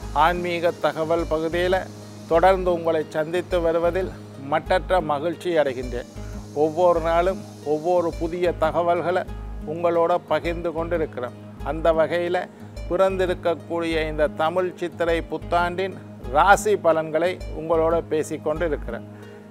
ஆன்மீக தகவல் பகுதியில் தொடர்ந்து உங்களை சந்தித்து வருவதில் மட்டற்ற மகிழ்ச்சி அடைகின்றேன் ஒவ்வொரு நாளும் ஒவ்வொரு புதிய தகவல்களை உங்களோட பகிர்ந்து கொண்டிருக்கிறோம் அந்த வகையில் பிறந்திருக்கக்கூடிய இந்த தமிழ் சித்திரை புத்தாண்டின் ராசி பலன்களை உங்களோட பேசிக்கொண்டு இருக்கிறேன்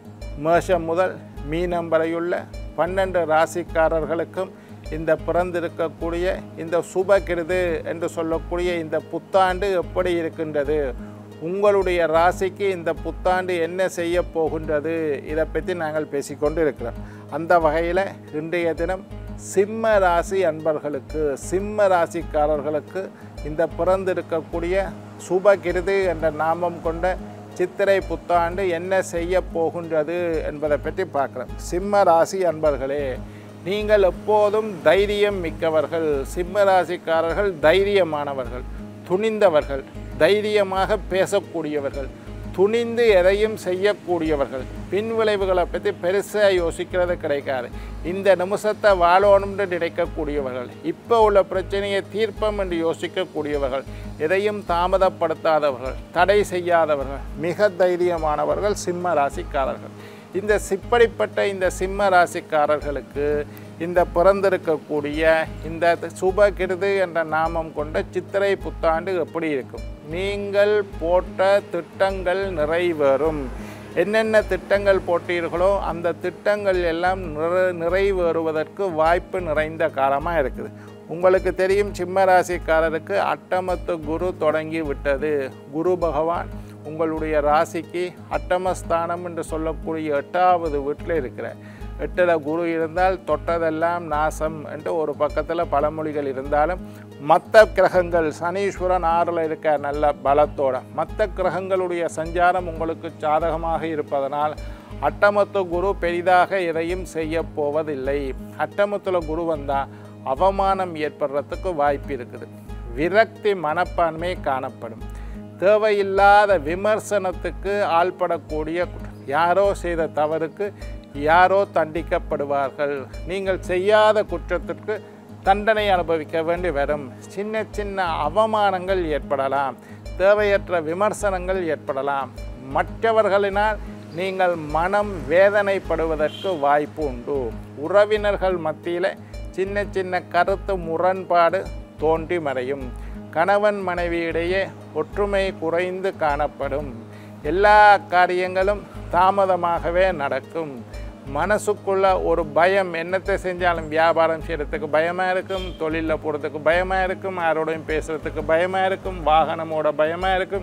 மேஷம் முதல் மீனம் வரையுள்ள பன்னெண்டு ராசிக்காரர்களுக்கும் இந்த பிறந்திருக்கக்கூடிய இந்த சுபகிருது என்று சொல்லக்கூடிய இந்த புத்தாண்டு எப்படி இருக்கின்றது உங்களுடைய ராசிக்கு இந்த புத்தாண்டு என்ன செய்ய போகின்றது இதை பற்றி நாங்கள் பேசிக்கொண்டு இருக்கிறோம் அந்த வகையில் இன்றைய தினம் சிம்ம ராசி அன்பர்களுக்கு சிம்ம ராசிக்காரர்களுக்கு இந்த பிறந்திருக்கக்கூடிய சுபகிருது என்ற நாமம் கொண்ட சித்திரை புத்தாண்டு என்ன செய்ய போகின்றது என்பதை பற்றி பார்க்குறோம் சிம்ம ராசி அன்பர்களே நீங்கள் எப்போதும் தைரியம் மிக்கவர்கள் சிம்ம ராசிக்காரர்கள் தைரியமானவர்கள் துணிந்தவர்கள் தைரியமாக பேசக்கூடியவர்கள் துணிந்து எதையும் செய்யக்கூடியவர்கள் பின் விளைவுகளை பற்றி பெருசாக யோசிக்கிறது கிடைக்காது இந்த நிமிஷத்தை வாழணும்னு நினைக்கக்கூடியவர்கள் இப்போ உள்ள பிரச்சனையை தீர்ப்பம் என்று யோசிக்கக்கூடியவர்கள் எதையும் தாமதப்படுத்தாதவர்கள் தடை செய்யாதவர்கள் மிக தைரியமானவர்கள் சிம்ம ராசிக்காரர்கள் இந்த சிப்படிப்பட்ட இந்த சிம்ம ராசிக்காரர்களுக்கு இந்த பிறந்திருக்கக்கூடிய இந்த சுபகிருது என்ற நாமம் கொண்ட சித்திரை புத்தாண்டு எப்படி இருக்கும் நீங்கள் போட்ட திட்டங்கள் நிறைவேறும் என்னென்ன திட்டங்கள் போட்டீர்களோ அந்த திட்டங்கள் எல்லாம் நிறை நிறைவேறுவதற்கு வாய்ப்பு நிறைந்த காலமாக இருக்குது உங்களுக்கு தெரியும் சிம்ம ராசிக்காரருக்கு அட்டமத்து குரு தொடங்கி விட்டது குரு பகவான் உங்களுடைய ராசிக்கு அட்டமஸ்தானம் என்று சொல்லக்கூடிய எட்டாவது வீட்டில் இருக்கிற எட்டில் குரு இருந்தால் தொட்டதெல்லாம் நாசம் என்று ஒரு பக்கத்தில் பழமொழிகள் இருந்தாலும் மற்ற கிரகங்கள் சனீஸ்வரன் ஆறில் இருக்க நல்ல பலத்தோட மற்ற கிரகங்களுடைய சஞ்சாரம் உங்களுக்கு சாதகமாக இருப்பதனால் அட்டமத்து குரு பெரிதாக எதையும் செய்ய போவதில்லை அட்டமத்தில் குரு வந்தால் அவமானம் ஏற்படுறதுக்கு வாய்ப்பு இருக்குது விரக்தி மனப்பான்மை காணப்படும் தேவையில்லாத விமர்சனத்துக்கு ஆள்படக்கூடிய யாரோ செய்த தவறுக்கு யாரோ தண்டிக்கப்படுவார்கள் நீங்கள் செய்யாத குற்றத்திற்கு தண்டனை அனுபவிக்க வேண்டி வரும் சின்ன சின்ன அவமானங்கள் ஏற்படலாம் தேவையற்ற விமர்சனங்கள் ஏற்படலாம் மற்றவர்களினால் நீங்கள் மனம் வேதனைப்படுவதற்கு வாய்ப்பு உண்டு உறவினர்கள் மத்தியில் சின்ன சின்ன கருத்து முரண்பாடு தோன்றி மறையும் கணவன் மனைவியிடையே ஒற்றுமை குறைந்து காணப்படும் எல்லா காரியங்களும் தாமதமாகவே நடக்கும் மனசுக்குள்ள ஒரு பயம் என்னத்தை செஞ்சாலும் வியாபாரம் செய்கிறதுக்கு பயமாக இருக்கும் தொழிலில் போகிறதுக்கு பயமாக இருக்கும் யாரோடையும் பேசுகிறதுக்கு பயமாக இருக்கும் வாகனமோட பயமாக இருக்கும்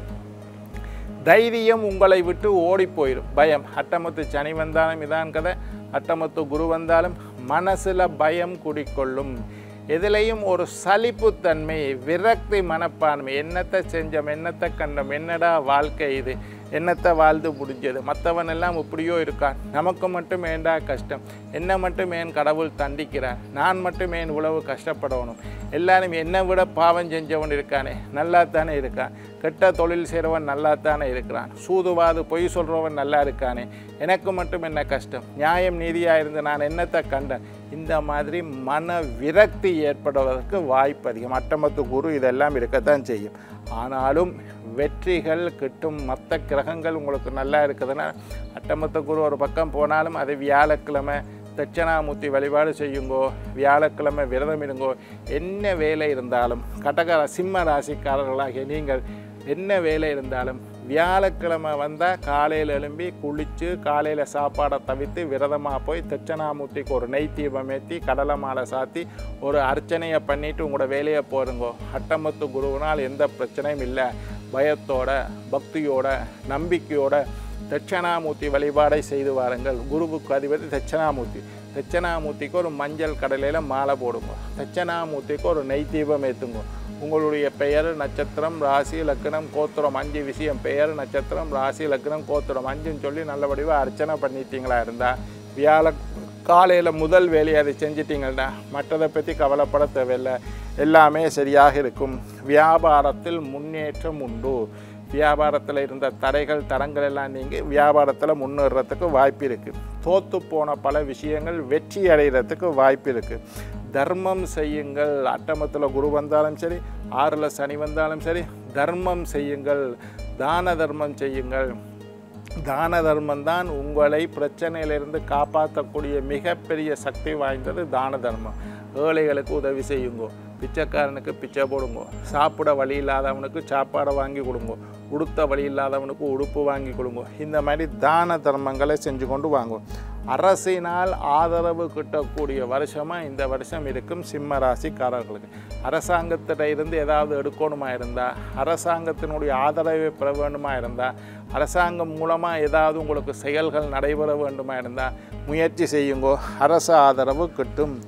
தைரியம் உங்களை விட்டு ஓடி போயிடும் பயம் அட்டமத்து சனி வந்தாலும் இதான் கதை அட்டமத்து குரு வந்தாலும் மனசில் பயம் குடிக்கொள்ளும் எதிலையும் ஒரு சலிப்புத்தன்மை விரக்தி மனப்பான்மை என்னத்தை செஞ்சோம் என்னத்தை கண்டோம் என்னடா வாழ்க்கை இது என்னத்தை வாழ்ந்து முடிஞ்சது மற்றவன் எல்லாம் இப்படியோ இருக்கான் நமக்கு மட்டும் ஏண்டா கஷ்டம் என்னை மட்டும் ஏன் கடவுள் தண்டிக்கிறான் நான் மட்டும் ஏன் உழவு கஷ்டப்படணும் எல்லாரும் என்னை விட பாவம் செஞ்சவன் இருக்கானே நல்லா தானே இருக்கான் கெட்ட தொழில் செய்கிறவன் நல்லா தானே இருக்கிறான் சூதுவாது பொய் சொல்கிறவன் நல்லா இருக்கானே எனக்கு மட்டும் என்ன கஷ்டம் நியாயம் நீதியாக இருந்து நான் என்னத்தை கண்டேன் இந்த மாதிரி மன விரக்தி ஏற்படுவதற்கு வாய்ப்பு அதிகம் அட்டமத்து குரு இதெல்லாம் இருக்கத்தான் செய்யும் ஆனாலும் வெற்றிகள் கிட்டும் மற்ற கிரகங்கள் உங்களுக்கு நல்லா இருக்குதுன்னா அட்டமத்த குரு ஒரு பக்கம் போனாலும் அது வியாழக்கிழமை தட்சணாமூர்த்தி வழிபாடு செய்யுங்கோ வியாழக்கிழமை விரதம் இருங்கோ என்ன வேலை இருந்தாலும் கடக சிம்ம ராசிக்காரர்களாகிய நீங்கள் என்ன வேலை இருந்தாலும் வியாழக்கிழமை வந்தால் காலையில் எழும்பி குளித்து காலையில் சாப்பாடை தவிர்த்து விரதமாக போய் தட்சணாமூர்த்திக்கு ஒரு நெய் தீபம் ஏற்றி கடலை மாலை சாத்தி ஒரு அர்ச்சனையை பண்ணிவிட்டு உங்களோட வேலையை போருங்கோ அட்டமத்து குருவினால் எந்த பிரச்சனையும் இல்லை பயத்தோட பக்தியோட நம்பிக்கையோட தட்சணாமூர்த்தி வழிபாடை செய்து வாருங்கள் குருவுக்கு அதிபதி தட்சணாமூர்த்தி தட்சணாமூர்த்திக்கு ஒரு மஞ்சள் கடலையில் மாலை போடுங்க தட்சணாமூர்த்திக்கு ஒரு நெய் தீபம் ஏற்றுங்க உங்களுடைய பெயர் நட்சத்திரம் ராசி லக்னம் கோத்திரம் அஞ்சு விஷயம் பெயர் நட்சத்திரம் ராசி லக்னம் கோத்திரம் அஞ்சுன்னு சொல்லி நல்லபடியாக அர்ச்சனை பண்ணிட்டீங்களா இருந்தால் வியாழ காலையில் முதல் வேலையை அதை செஞ்சிட்டிங்கன்னா மற்றதை பற்றி கவலைப்பட தேவையில்லை எல்லாமே சரியாக இருக்கும் வியாபாரத்தில் முன்னேற்றம் உண்டு வியாபாரத்தில் இருந்த தடைகள் தடங்கள் எல்லாம் நீங்கி வியாபாரத்தில் முன்னேறதுக்கு வாய்ப்பு இருக்குது தோத்து போன பல விஷயங்கள் வெற்றி அடைகிறதுக்கு வாய்ப்பு இருக்குது தர்மம் செய்யுங்கள் அட்டமத்தில் குரு வந்தாலும் சரி ஆறில் சனி வந்தாலும் சரி தர்மம் செய்யுங்கள் தான தர்மம் செய்யுங்கள் தான தர்மம் தான் உங்களை பிரச்சனையிலிருந்து காப்பாற்றக்கூடிய மிகப்பெரிய சக்தி வாய்ந்தது தான தர்மம் ஏழைகளுக்கு உதவி செய்யுங்கோ பிச்சைக்காரனுக்கு பிச்சை போடுங்கோ சாப்பிட வழி இல்லாதவனுக்கு சாப்பாடை வாங்கி கொடுங்கோ உடுத்த வழி இல்லாதவனுக்கு உடுப்பு வாங்கி கொடுங்கோ இந்த மாதிரி தான தர்மங்களை செஞ்சு கொண்டு வாங்குவோம் அரசினால் ஆதரவு கிட்டக்கூடிய வருஷமாக இந்த வருஷம் இருக்கும் சிம்ம ராசிக்காரர்களுக்கு அரசாங்கத்திட்ட இருந்து ஏதாவது எடுக்கணுமா இருந்தால் அரசாங்கத்தினுடைய ஆதரவை பெற வேண்டுமா இருந்தால் அரசாங்கம் மூலமாக ஏதாவது உங்களுக்கு செயல்கள் நடைபெற வேண்டுமா இருந்தால் முயற்சி செய்யுங்கோ அரசு ஆதரவு கிட்டும்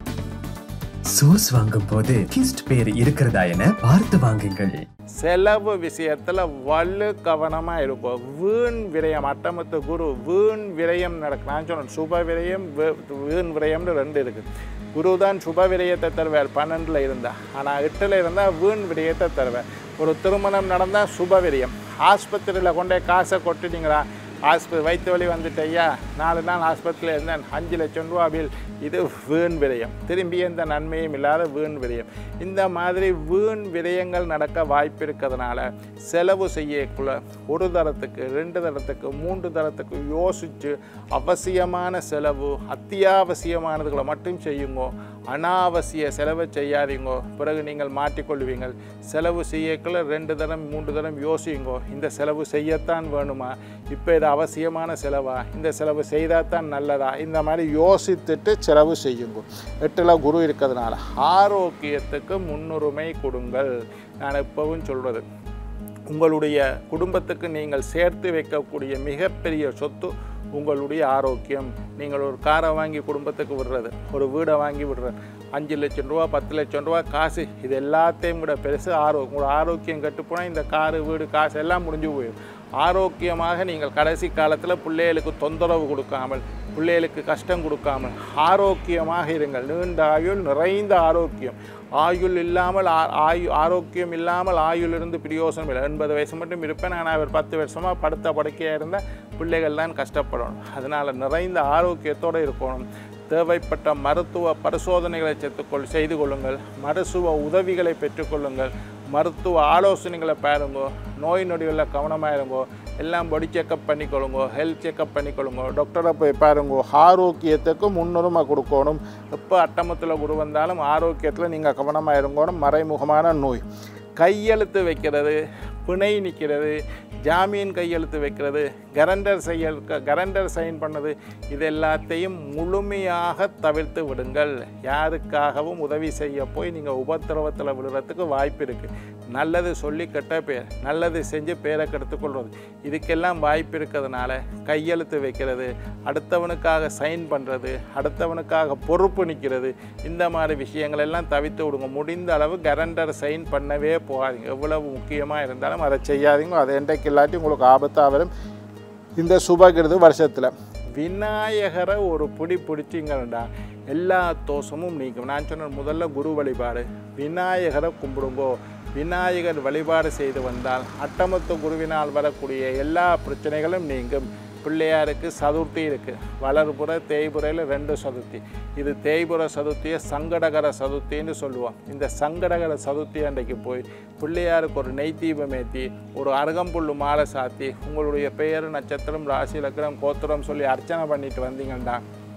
சோஸ் வாங்கும் போது கிஸ்ட் பேர் இருக்கிறதா என பார்த்து வாங்குங்கள் செலவு விஷயத்தில் வலு கவனமாக இருக்கும் வீண் விரயம் அட்டமத்து குரு வீண் விரயம் நடக்கும் நான் சொன்னேன் சுப விரயம் வி- வீண் விரயம்னு ரெண்டு இருக்குது குரு தான் சுப விரயத்தை தருவார் பன்னெண்டில் இருந்தா ஆனால் எட்டில் இருந்தால் வீண் விரயத்தை தருவார் ஒரு திருமணம் நடந்தால் சுப விரயம் ஆஸ்பத்திரியில் கொண்டே காசை கொட்டிட்டீங்களா ஆஸ்பத்திரி வயிற்று வலி வந்துட்டு ஐயா நாலு நாள் ஆஸ்பத்திரியில் இருந்தேன் அஞ்சு லட்சம் ரூபா பில் இது வீண் விரயம் திரும்பி எந்த நன்மையும் இல்லாத வீண் விரயம் இந்த மாதிரி வீண் விரயங்கள் நடக்க வாய்ப்பு இருக்கிறதுனால செலவு செய்யக்குள்ள ஒரு தரத்துக்கு ரெண்டு தரத்துக்கு மூன்று தரத்துக்கு யோசித்து அவசியமான செலவு அத்தியாவசியமானதுகளை மட்டும் செய்யுங்கோ அனாவசிய செலவை செய்யாதீங்கோ பிறகு நீங்கள் மாட்டிக்கொள்வீங்கள் செலவு செய்யக்குள்ள ரெண்டு தரம் மூன்று தரம் யோசியுங்கோ இந்த செலவு செய்யத்தான் வேணுமா இப்போ இது அவசியமான செலவா இந்த செலவு செய்தால் தான் நல்லதா இந்த மாதிரி யோசித்துட்டு செலவு செய்யுங்க எட்டில் குரு இருக்கிறதுனால ஆரோக்கியத்துக்கு முன்னுரிமை கொடுங்கள் நான் எப்பவும் சொல்கிறது உங்களுடைய குடும்பத்துக்கு நீங்கள் சேர்த்து வைக்கக்கூடிய மிகப்பெரிய சொத்து உங்களுடைய ஆரோக்கியம் நீங்கள் ஒரு காரை வாங்கி குடும்பத்துக்கு விடுறது ஒரு வீடை வாங்கி விடுறது அஞ்சு லட்சம் ரூபா பத்து லட்சம் ரூபா காசு இது எல்லாத்தையும் விட பெருசு ஆரோ உங்களோட ஆரோக்கியம் கெட்டுப்போனால் இந்த காரு வீடு காசு எல்லாம் முடிஞ்சு போயிடும் ஆரோக்கியமாக நீங்கள் கடைசி காலத்தில் பிள்ளைகளுக்கு தொந்தரவு கொடுக்காமல் பிள்ளைகளுக்கு கஷ்டம் கொடுக்காமல் ஆரோக்கியமாக இருங்கள் நீண்ட ஆயுள் நிறைந்த ஆரோக்கியம் ஆயுள் இல்லாமல் ஆ- ஆயு ஆரோக்கியம் இல்லாமல் ஆயுள் இருந்து பிரயோசனம் இல்லை எண்பது வயசு மட்டும் இருப்பேன் ஆனால் அவர் பத்து வருஷமாக படுத்த படுக்கையாக இருந்தால் பிள்ளைகள் தான் கஷ்டப்படணும் அதனால் நிறைந்த ஆரோக்கியத்தோடு இருக்கணும் தேவைப்பட்ட மருத்துவ பரிசோதனைகளை செத்துக்கொள் செய்து கொள்ளுங்கள் மருத்துவ உதவிகளை பெற்றுக்கொள்ளுங்கள் மருத்துவ ஆலோசனைகளை பாருங்கோ நோய் நொடிகளில் கவனமாக இருங்கோ எல்லாம் பாடி செக்கப் பண்ணிக்கொள்ளுங்கோ ஹெல்த் செக்கப் பண்ணிக்கொள்ளுங்கோ டாக்டரை போய் பாருங்கோ ஆரோக்கியத்துக்கு முன்னுரிமை கொடுக்கணும் எப்போ அட்டமத்தில் குரு வந்தாலும் ஆரோக்கியத்தில் நீங்கள் கவனமாக இருங்கணும் மறைமுகமான நோய் கையெழுத்து வைக்கிறது பிணை நிற்கிறது ஜாமீன் கையெழுத்து வைக்கிறது கரண்டர் செயல் கரண்டர் சைன் பண்ணது இது எல்லாத்தையும் முழுமையாக தவிர்த்து விடுங்கள் யாருக்காகவும் உதவி செய்ய போய் நீங்கள் உபத்திரவத்தில் விடுறதுக்கு வாய்ப்பு இருக்குது நல்லது சொல்லி கெட்ட பேர் நல்லது செஞ்சு பேரை கெடுத்துக்கொள்வது இதுக்கெல்லாம் வாய்ப்பு இருக்கிறதுனால கையெழுத்து வைக்கிறது அடுத்தவனுக்காக சைன் பண்ணுறது அடுத்தவனுக்காக பொறுப்பு நிற்கிறது இந்த மாதிரி விஷயங்கள் எல்லாம் தவிர்த்து விடுங்க முடிந்த அளவு கரண்டர் சைன் பண்ணவே போகாதீங்க எவ்வளவு முக்கியமாக இருந்தாலும் அதை செய்யாதீங்க அதை என்றைக்கு இல்லாட்டி உங்களுக்கு ஆபத்தாக வரும் இந்த சுபகிருது வருஷத்தில் விநாயகரை ஒரு பிடி பிடிச்சிங்கடா எல்லா தோஷமும் நீக்கும் நான் சொன்ன முதல்ல குரு வழிபாடு விநாயகரை கும்பிடுங்கோ விநாயகர் வழிபாடு செய்து வந்தால் அட்டமத்து குருவினால் வரக்கூடிய எல்லா பிரச்சனைகளும் நீங்கும் பிள்ளையாருக்கு சதுர்த்தி இருக்குது வளர்புற தேய்புறையில் ரெண்டு சதுர்த்தி இது தேய்புற சதுர்த்தியை சங்கடகர சதுர்த்தின்னு சொல்லுவோம் இந்த சங்கடகர சதுர்த்தி அன்றைக்கு போய் பிள்ளையாருக்கு ஒரு நெய் தீபம் ஏற்றி ஒரு அருகம்புல்லு மாலை சாத்தி உங்களுடைய பெயர் நட்சத்திரம் ராசி லக்கணம் கோத்திரம் சொல்லி அர்ச்சனை பண்ணிட்டு வந்தீங்கன்னா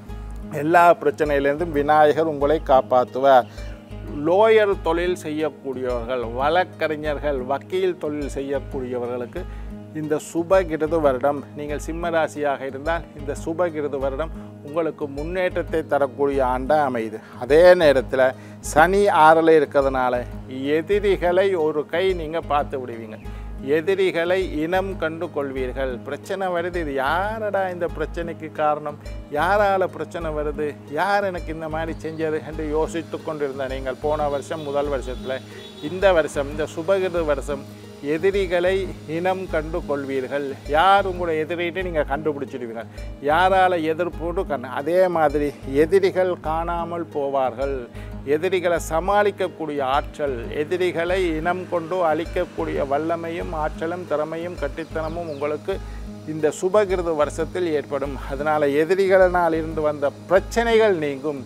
எல்லா பிரச்சனையிலேருந்தும் விநாயகர் உங்களை காப்பாற்றுவார் லோயர் தொழில் செய்யக்கூடியவர்கள் வழக்கறிஞர்கள் வக்கீல் தொழில் செய்யக்கூடியவர்களுக்கு இந்த சுபகிருது வருடம் நீங்கள் சிம்ம ராசியாக இருந்தால் இந்த சுபகிருது வருடம் உங்களுக்கு முன்னேற்றத்தை தரக்கூடிய ஆண்டாக அமையுது அதே நேரத்தில் சனி ஆறில் இருக்கிறதுனால எதிரிகளை ஒரு கை நீங்கள் பார்த்து விடுவீங்க எதிரிகளை இனம் கண்டு கொள்வீர்கள் பிரச்சனை வருது இது யாரடா இந்த பிரச்சனைக்கு காரணம் யாரால பிரச்சனை வருது யார் எனக்கு இந்த மாதிரி செஞ்சது என்று யோசித்து கொண்டிருந்த நீங்கள் போன வருஷம் முதல் வருஷத்தில் இந்த வருஷம் இந்த சுபகிருது வருஷம் எதிரிகளை இனம் கண்டு கொள்வீர்கள் யார் உங்களோட எதிரிட்டு நீங்கள் கண்டுபிடிச்சிடுவீர்கள் யாரால் எதிர்ப்புன்னு கண் அதே மாதிரி எதிரிகள் காணாமல் போவார்கள் எதிரிகளை சமாளிக்கக்கூடிய ஆற்றல் எதிரிகளை இனம் கொண்டு அழிக்கக்கூடிய வல்லமையும் ஆற்றலும் திறமையும் கட்டித்தனமும் உங்களுக்கு இந்த சுபகிருது வருஷத்தில் ஏற்படும் அதனால் எதிரிகளினால் இருந்து வந்த பிரச்சனைகள் நீங்கும்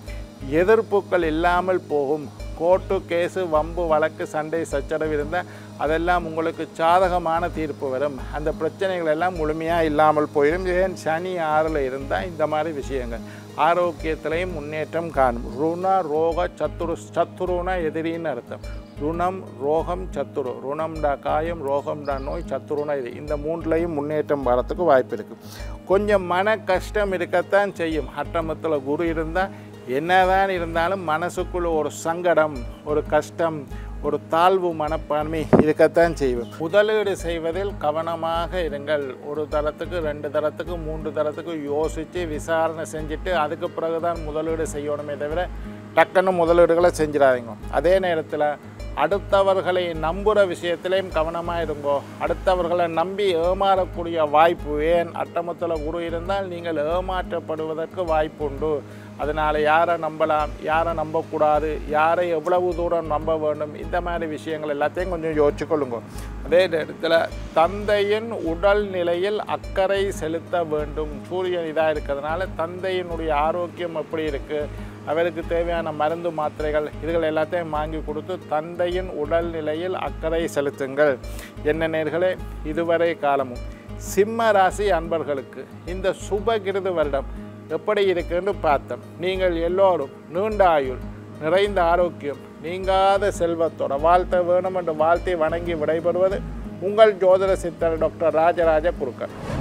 எதிர்ப்புகள் இல்லாமல் போகும் கோர்ட்டு கேஸு வம்பு வழக்கு சண்டை சச்சரவு இருந்தால் அதெல்லாம் உங்களுக்கு சாதகமான தீர்ப்பு வரும் அந்த பிரச்சனைகள் எல்லாம் முழுமையாக இல்லாமல் போயிடும் ஏன் சனி ஆறில் இருந்தால் இந்த மாதிரி விஷயங்கள் ஆரோக்கியத்திலையும் முன்னேற்றம் காணும் ருண ரோக சத்துரு சத்துருனா எதிரின்னு அர்த்தம் ருணம் ரோகம் சத்துரு ருணம்டா காயம் ரோகம்டா நோய் சத்துருனா இது இந்த மூன்றுலையும் முன்னேற்றம் வரத்துக்கு வாய்ப்பு இருக்குது கொஞ்சம் மன கஷ்டம் இருக்கத்தான் செய்யும் அட்டமத்தில் குரு இருந்தால் என்னதான் இருந்தாலும் மனசுக்குள்ள ஒரு சங்கடம் ஒரு கஷ்டம் ஒரு தாழ்வு மனப்பான்மை இருக்கத்தான் செய்வோம் முதலீடு செய்வதில் கவனமாக இருங்கள் ஒரு தரத்துக்கு ரெண்டு தரத்துக்கு மூன்று தரத்துக்கு யோசித்து விசாரணை செஞ்சுட்டு அதுக்கு பிறகு தான் முதலீடு செய்யணுமே தவிர டக்குன்னு முதலீடுகளை செஞ்சிடாதீங்க அதே நேரத்தில் அடுத்தவர்களை நம்புகிற விஷயத்திலையும் கவனமாக இருங்கோ அடுத்தவர்களை நம்பி ஏமாறக்கூடிய வாய்ப்பு ஏன் அட்டமத்தில் குரு இருந்தால் நீங்கள் ஏமாற்றப்படுவதற்கு வாய்ப்பு உண்டு அதனால் யாரை நம்பலாம் யாரை நம்பக்கூடாது யாரை எவ்வளவு தூரம் நம்ப வேண்டும் இந்த மாதிரி விஷயங்கள் எல்லாத்தையும் கொஞ்சம் யோசிச்சு கொள்ளுங்க அதே நேரத்தில் தந்தையின் உடல் நிலையில் அக்கறை செலுத்த வேண்டும் சூரியன் இதாக இருக்கிறதுனால தந்தையினுடைய ஆரோக்கியம் எப்படி இருக்குது அவருக்கு தேவையான மருந்து மாத்திரைகள் இதுகள் எல்லாத்தையும் வாங்கி கொடுத்து தந்தையின் உடல்நிலையில் அக்கறை செலுத்துங்கள் என்ன நேர்களே இதுவரை காலமும் சிம்ம ராசி அன்பர்களுக்கு இந்த சுபகிருது வருடம் எப்படி இருக்குன்னு பார்த்தோம் நீங்கள் எல்லோரும் நீண்ட ஆயுள் நிறைந்த ஆரோக்கியம் நீங்காத செல்வத்தோட வாழ்த்த வேணும் என்று வாழ்த்தை வணங்கி விடைபெறுவது உங்கள் ஜோதிட சித்தர் டாக்டர் ராஜராஜ குருக்கர்